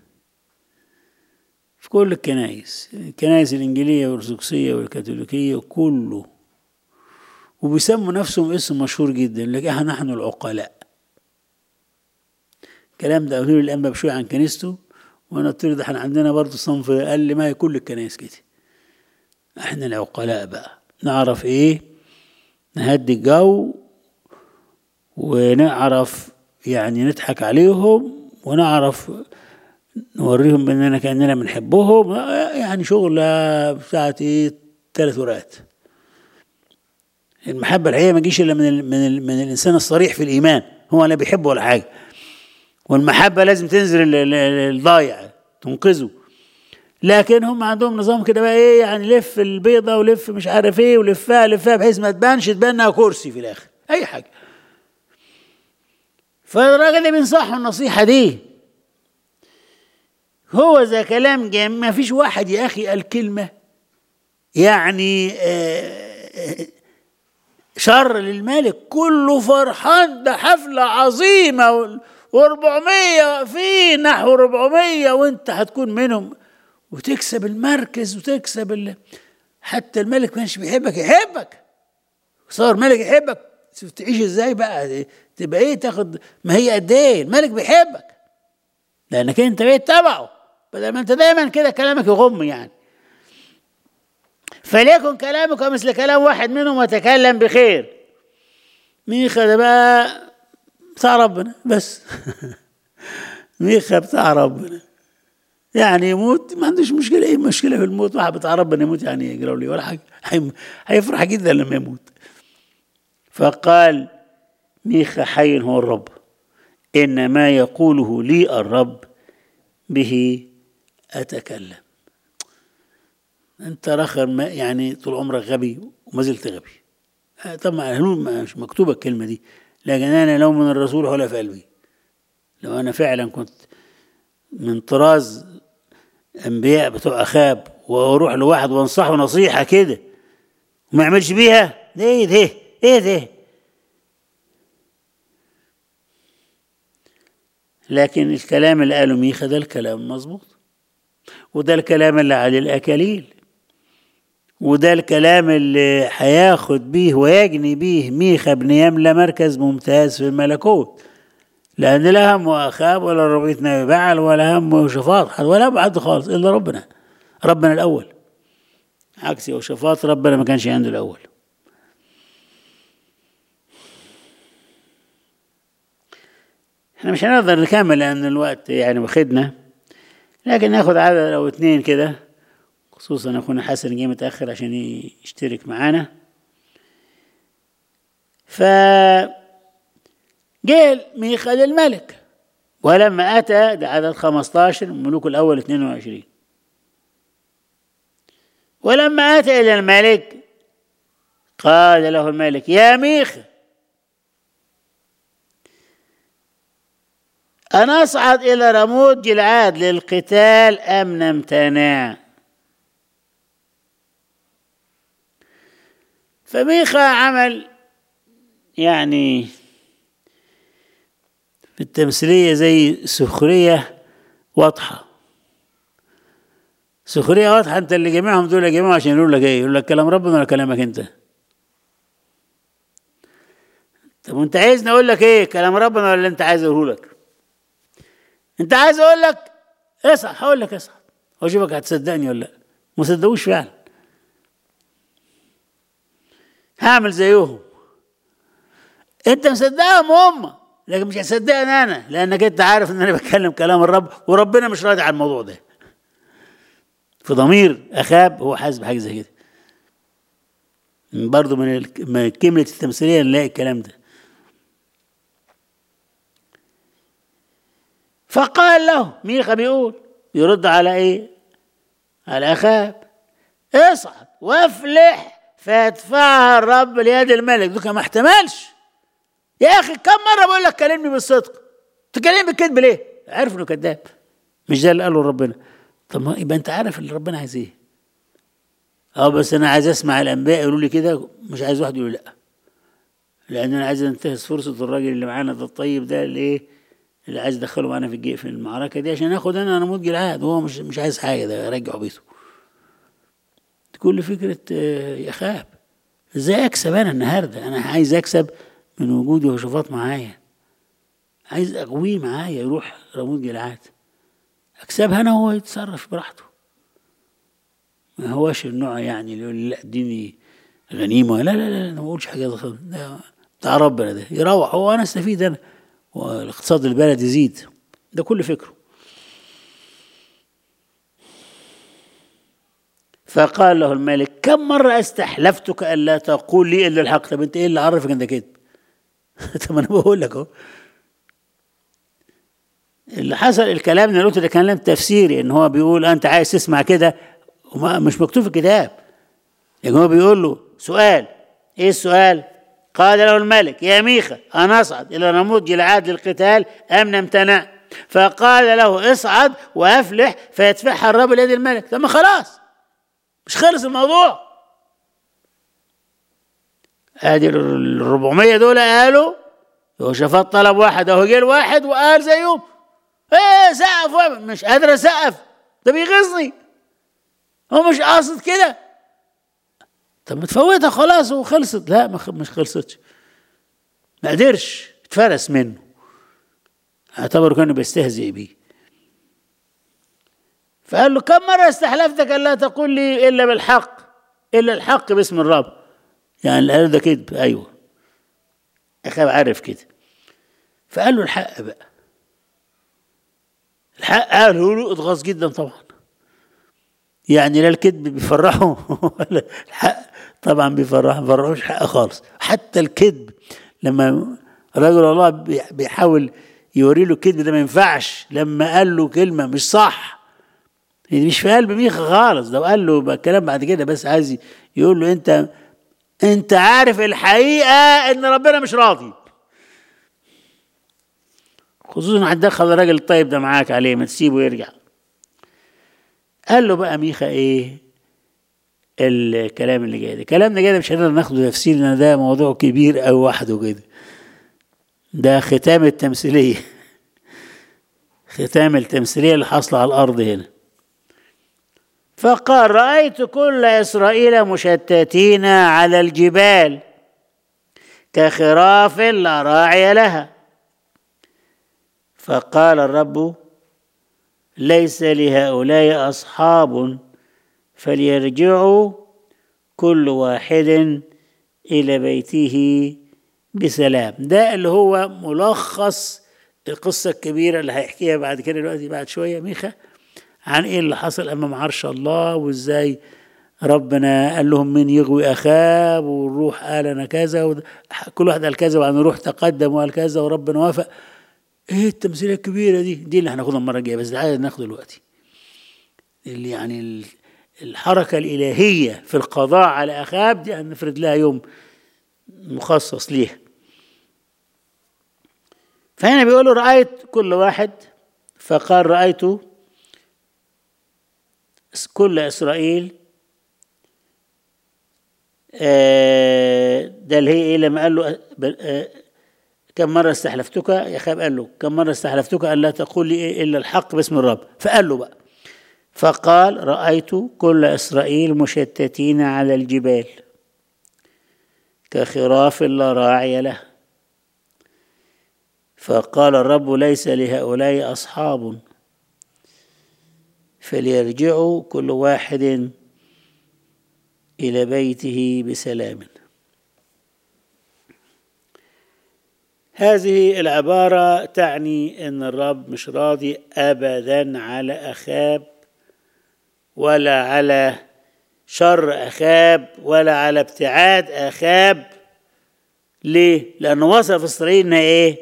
في كل الكنائس الكنائس الإنجيلية والأرثوذكسية والكاثوليكية كله وبيسموا نفسهم اسم مشهور جدا لك نحن العقلاء الكلام ده قالوا لي الانبا بشويه عن كنيسته وانا قلت له ده احنا عندنا برضه صنف قال لي ما هي كل الكنائس كده احنا العقلاء بقى نعرف ايه نهدي الجو ونعرف يعني نضحك عليهم ونعرف نوريهم اننا كاننا بنحبهم يعني شغل بتاعت ايه ثلاث ورقات المحبه الحقيقه ما تجيش الا من ال من ال من الانسان الصريح في الايمان هو لا بيحب ولا حاجه والمحبة لازم تنزل الضايع تنقذه لكن هم عندهم نظام كده بقى ايه يعني لف البيضة ولف مش عارف ايه ولفها لفها بحيث ما تبانش تبان انها كرسي في الاخر اي حاجة فالراجل ده بينصحه النصيحة دي هو ذا كلام جامع ما فيش واحد يا اخي قال كلمة يعني آه، شر للملك كله فرحان ده حفلة عظيمة و400 واقفين نحو 400 وانت هتكون منهم وتكسب المركز وتكسب ال... حتى الملك مش بيحبك يحبك صار ملك يحبك شوف تعيش ازاي بقى تبقى ايه تاخد ما هي قد ايه الملك بيحبك لانك انت بقيت تبعه بدل ما انت دايما كده كلامك يغم يعني فليكن كلامك مثل كلام واحد منهم وتكلم بخير ميخا ده بقى بتاع ربنا بس ميخا بتاع ربنا يعني يموت ما عندوش مشكله ايه مشكله في الموت واحد بتاع ربنا يموت يعني يجرى لي ولا حاجه هيم- هيفرح جدا لما يموت فقال ميخا حي هو الرب ان ما يقوله لي الرب به اتكلم انت رخر ما يعني طول عمرك غبي وما زلت غبي آه، طبعا هنقول مش مكتوبه الكلمه دي لكن انا لو من الرسول ولا في قلبي لو انا فعلا كنت من طراز انبياء بتوع اخاب واروح لواحد وانصحه نصيحه كده وما يعملش بيها ده ايه ده ايه ده لكن الكلام اللي قاله ميخا ده الكلام مظبوط وده الكلام اللي عليه الاكاليل وده الكلام اللي هياخد بيه ويجني بيه ميخا بن يملى مركز ممتاز في الملكوت لأن لا هم أخاب ولا ربية نبي بعل ولا هم شفاط ولا هم حد خالص إلا ربنا ربنا الأول عكس يوشفاط ربنا ما كانش عنده الأول احنا مش هنقدر نكمل لأن الوقت يعني واخدنا لكن ناخد عدد أو اتنين كده خصوصا أخونا حسن جه متأخر عشان يشترك معانا ف جه ميخا للملك ولما أتى ده عدد 15 ملوك الأول 22 ولما أتى إلى الملك قال له الملك يا ميخا أنا أصعد إلى رموت جلعاد للقتال أم نمتنع فميخا عمل يعني في التمثيلية زي سخرية واضحة سخرية واضحة أنت اللي جميعهم دول جميعهم عشان يقولوا لك إيه يقول لك كلام ربنا ولا كلامك أنت طب وأنت عايزني أقول لك إيه كلام ربنا ولا اللي أنت عايز أقوله لك أنت عايز أقول لك اصحى هقول لك اصحى وأشوفك هتصدقني ولا لا ما صدقوش فعلا هعمل زيهم انت مصدقهم هم لكن مش هتصدقني انا لانك انت عارف ان انا بتكلم كلام الرب وربنا مش راضي على الموضوع ده في ضمير اخاب هو حاسس بحاجه زي كده برضه من ال- من كلمه التمثيليه نلاقي الكلام ده فقال له ميخا بيقول يرد على ايه على اخاب اصعد وافلح فيدفعها الرب ليد الملك ده ما احتملش يا اخي كم مره بقول لك كلمني بالصدق تكلمني بالكذب ليه عارف انه كذاب مش ده اللي قاله ربنا طب ما يبقى انت عارف اللي ربنا عايز ايه اه بس انا عايز اسمع الانبياء يقولوا لي كده مش عايز واحد يقول لا لان انا عايز انتهز فرصه الراجل اللي معانا ده الطيب ده اللي ايه اللي عايز ادخله معانا في الجي في المعركه دي عشان اخد انا نموت جلعاد وهو مش مش عايز حاجه ده يرجعه بيته كل فكره آه، يخاف ازاي اكسب انا النهارده انا عايز اكسب من وجود يهوشافاط معايا عايز اقويه معايا يروح رموت جلعاد اكسبها انا وهو يتصرف براحته ما هوش النوع يعني اللي يقول لا اديني غنيمه لا لا لا انا ما بقولش حاجه زي كده. ده بتاع ربنا ده يروح هو انا استفيد انا والاقتصاد البلد يزيد ده كل فكره فقال له الملك كم مرة استحلفتك ألا تقول لي إلا الحق طب أنت إيه اللي عرفك أنت كده طب أنا بقول لك أهو اللي حصل الكلام اللي قلته ده كلام تفسيري ان هو بيقول انت عايز تسمع كده وما مش مكتوب في الكتاب لكن هو بيقول له سؤال ايه السؤال قال له الملك يا ميخا انا اصعد الى رموت جلعاد للقتال ام نمتنع فقال له اصعد وافلح فيدفعها الرب ليد الملك طب ما خلاص مش خلص الموضوع ادي ال 400 دول قالوا يهوشافاط طلب واحد اهو جه الواحد وقال زيهم ايه سقف واحد. مش قادر اسقف ده بيغيظني هو مش قاصد كده طب ما تفوتها خلاص وخلصت لا ما خ- مش خلصتش ما قدرش اتفرس منه اعتبروا كانوا بيستهزئ بيه فقال له كم مرة استحلفتك أن لا تقول لي إلا بالحق إلا الحق باسم الرب يعني اللي قال ده كذب أيوه أخاب عارف كده فقال له الحق بقى الحق قاله له اتغاظ جدا طبعا يعني لا الكذب بيفرحه ولا الحق طبعا بيفرح ما بيفرحوش حق خالص حتى الكذب لما رجل الله بي- بيحاول يوري له الكذب ده ما ينفعش لما قال له كلمه مش صح يعني مش في قلب ميخا خالص ده قال له بقى الكلام بعد كده بس عايز يقول له انت انت عارف الحقيقه ان ربنا مش راضي خصوصا هتدخل الراجل الطيب ده معاك عليه ما تسيبه يرجع قال له بقى ميخا ايه الكلام اللي جاي ده الكلام اللي جاي ده مش هنقدر ناخده تفسير لان ده موضوع كبير او وحده كده ده ختام التمثيليه ختام التمثيليه اللي حاصله على الارض هنا فقال رأيت كل إسرائيل مشتتين على الجبال كخراف لا راعي لها فقال الرب ليس لهؤلاء أصحاب فليرجعوا كل واحد إلى بيته بسلام ده اللي هو ملخص القصة الكبيرة اللي هيحكيها بعد كده دلوقتي بعد شوية ميخا عن ايه اللي حصل امام عرش الله وازاي ربنا قال لهم مين يغوي اخاب والروح قال انا كذا وده- كل واحد قال كذا وبعدين الروح تقدم وقال كذا وربنا وافق ايه التمثيليه الكبيره دي دي اللي هناخدها المره الجايه بس ده عايز ناخده دلوقتي اللي يعني ال- الحركه الالهيه في القضاء على اخاب دي هنفرد لها يوم مخصص ليها فهنا بيقولوا رأيت كل واحد فقال رأيت كل إسرائيل آه، ده اللي هي إيه لما قال له بل- آه، كم مرة استحلفتك يا خاب قال له كم مرة استحلفتك أن لا تقول لي إيه إلا الحق باسم الرب فقال له بقى فقال رأيت كل إسرائيل مشتتين على الجبال كخراف لا راعي له فقال الرب ليس لهؤلاء أصحاب فليرجعوا كل واحد إلى بيته بسلام هذه العبارة تعني أن الرب مش راضي أبدا على أخاب ولا على شر أخاب ولا على ابتعاد أخاب ليه؟ لأنه وصف إسرائيل إنها إيه؟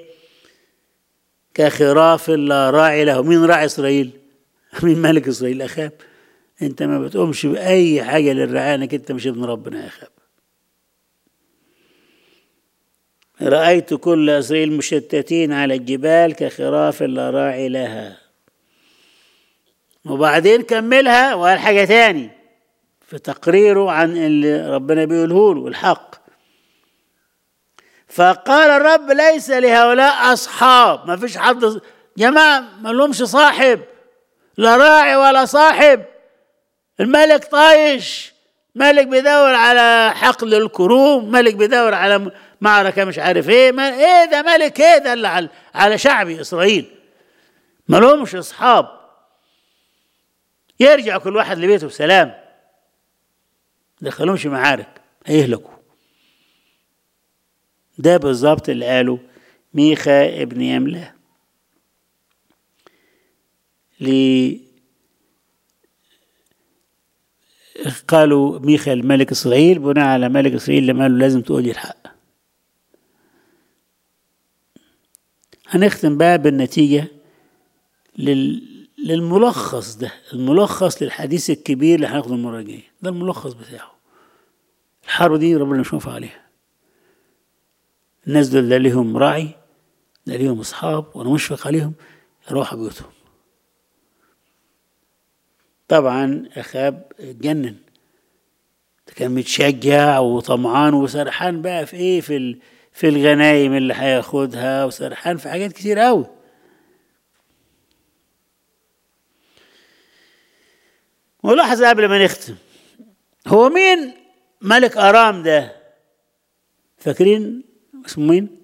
كخراف لا راعي له مين راعي إسرائيل؟ مين ملك إسرائيل أخاب؟ أنت ما بتقومش بأي حاجة للرعاية إنك أنت مش ابن ربنا يا أخاب رأيت كل إسرائيل مشتتين على الجبال كخراف لا راعي لها وبعدين كملها وقال حاجة تاني في تقريره عن اللي ربنا بيقوله له الحق فقال الرب ليس لهؤلاء أصحاب ما فيش حد جماعة ما لهمش صاحب لا راعي ولا صاحب الملك طايش ملك بيدور على حقل الكروم ملك بيدور على معركة مش عارف ايه ما ايه ده ملك ايه ده اللي على, على شعب اسرائيل ما لهمش اصحاب يرجع كل واحد لبيته بسلام دخلهمش معارك هيهلكوا ده بالظبط اللي قاله ميخا ابن يملة لي قالوا ميخا الملك اسرائيل بناء على ملك اسرائيل لما قالوا لازم تقولي الحق هنختم بقى بالنتيجة لل... للملخص ده الملخص للحديث الكبير اللي هناخده المرة الجاية ده الملخص بتاعه الحرب دي ربنا مش موافق عليها الناس دول لا ليهم راعي لا ليهم اصحاب وانا مشفق عليهم يروحوا بيوتهم طبعا اخاب اتجنن ده كان متشجع وطمعان وسرحان بقى في ايه في ال... في الغنايم اللي هياخدها وسرحان في حاجات كتير قوي ولاحظ قبل ما نختم هو مين ملك ارام ده فاكرين اسمه مين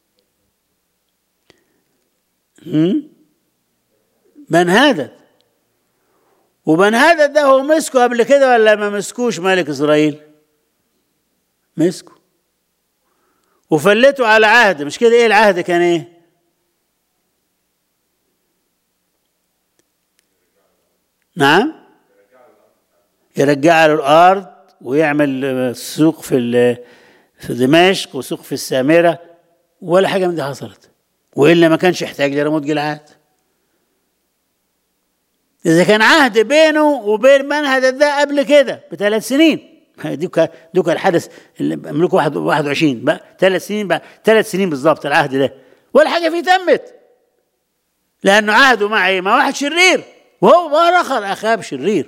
هم؟ بن هادد وبن هادد ده هو مسكه قبل كده ولا ما مسكوش ملك اسرائيل مسكه وفلته على عهد مش كده ايه العهد كان ايه نعم يرجع له الارض ويعمل سوق في ال- في دمشق وسوق في السامره ولا حاجه من دي حصلت والا ما كانش يحتاج لرموت جلعاد اذا كان عهد بينه وبين منهد ده قبل كده بثلاث سنين دوك دوك الحدث اللي ملوك واحد 21 بقى ثلاث سنين بقى ثلاث سنين بالظبط العهد ده ولا حاجه فيه تمت لانه عهده مع ايه؟ مع واحد شرير وهو اخر اخاب شرير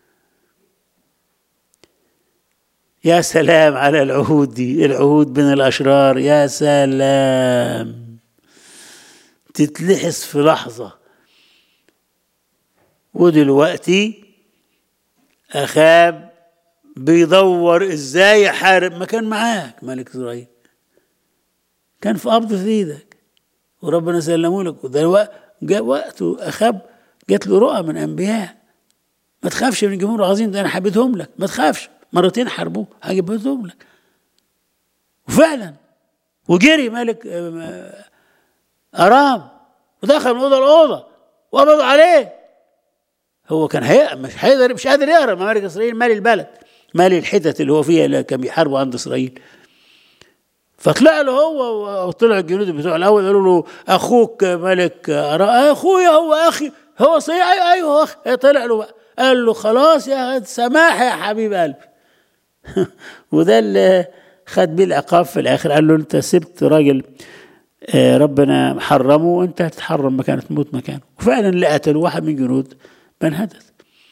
يا سلام على العهود دي العهود بين الاشرار يا سلام تتلحس في لحظه ودلوقتي اخاب بيدور ازاي يحارب ما كان معاك ملك اسرائيل كان في قبض في ايدك وربنا سلمه لك وده الوقت جاء وقته اخاب جات له رؤى من انبياء ما تخافش من الجمهور العظيم ده انا حبيتهم لك ما تخافش مرتين حاربوه هجيبهم لك وفعلا وجري ملك آه، ارام ودخل من اوضه لاوضه وقبضوا عليه هو كان هي مش هيقدر مش قادر يهرب من ملك اسرائيل مالي البلد مالي الحتت اللي هو فيها اللي كان بيحاربوا عند اسرائيل فطلع له هو وطلع الجنود بتوع الاول قالوا له اخوك ملك ارام اخويا هو اخي هو صحيح ايوه ايوه اخي طلع له بقى قال له خلاص يا سماح يا حبيب قلبي وده اللي خد بيه العقاب في الاخر قال له انت سبت راجل آه، ربنا حرمه وانت هتتحرم مكانه تموت مكانه وفعلا اللي قتله واحد من جنود بن هدد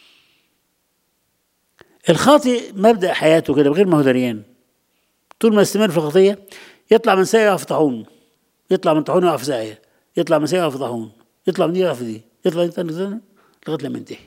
الخاطئ مبدا حياته كده بغير ما هو دريان طول ما يستمر في الخطيه يطلع من ساقية يقف في طاحون يطلع من طاحون يقف في ساقية يطلع من ساقية يقف في طاحون يطلع من دي يقف في دي يطلع من تاني تاني لغايه لما ينتهي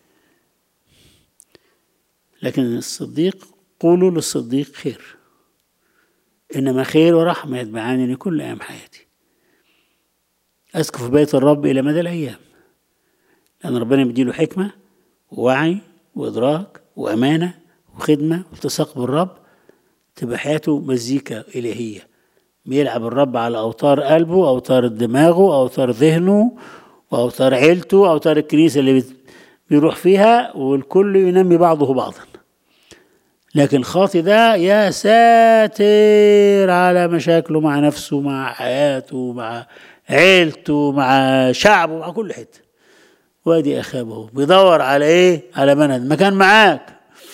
لكن الصديق قولوا للصديق خير إنما خير ورحمة يتبعانني كل أيام حياتي أسكن في بيت الرب إلى مدى الأيام لأن ربنا بيديله حكمة ووعي وإدراك وأمانة وخدمة والتصاق بالرب تبقى حياته مزيكا إلهية بيلعب الرب على أوتار قلبه أوتار دماغه أوتار ذهنه وأوتار عيلته أوتار الكنيسة اللي بت- بيروح فيها والكل ينمي بعضه بعضا لكن الخاطي ده يا ساتر على مشاكله مع نفسه مع حياته مع عيلته مع شعبه مع كل حته وادي اخابه بيدور على ايه على منهج ما كان معاك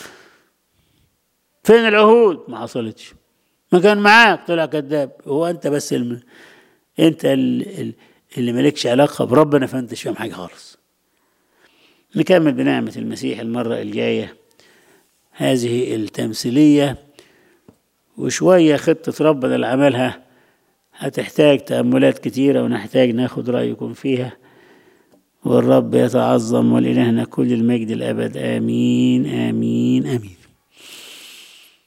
فين العهود ما حصلتش ما كان معاك طلع كذاب هو انت بس الم... انت اللي, اللي مالكش علاقه بربنا فانت مش فاهم حاجه خالص نكمل بنعمه المسيح المره الجايه هذه التمثيليه وشويه خطه ربنا اللي عملها هتحتاج تاملات كتيره ونحتاج ناخد رايكم فيها والرب يتعظم ولإلهنا كل المجد الأبد آمين آمين آمين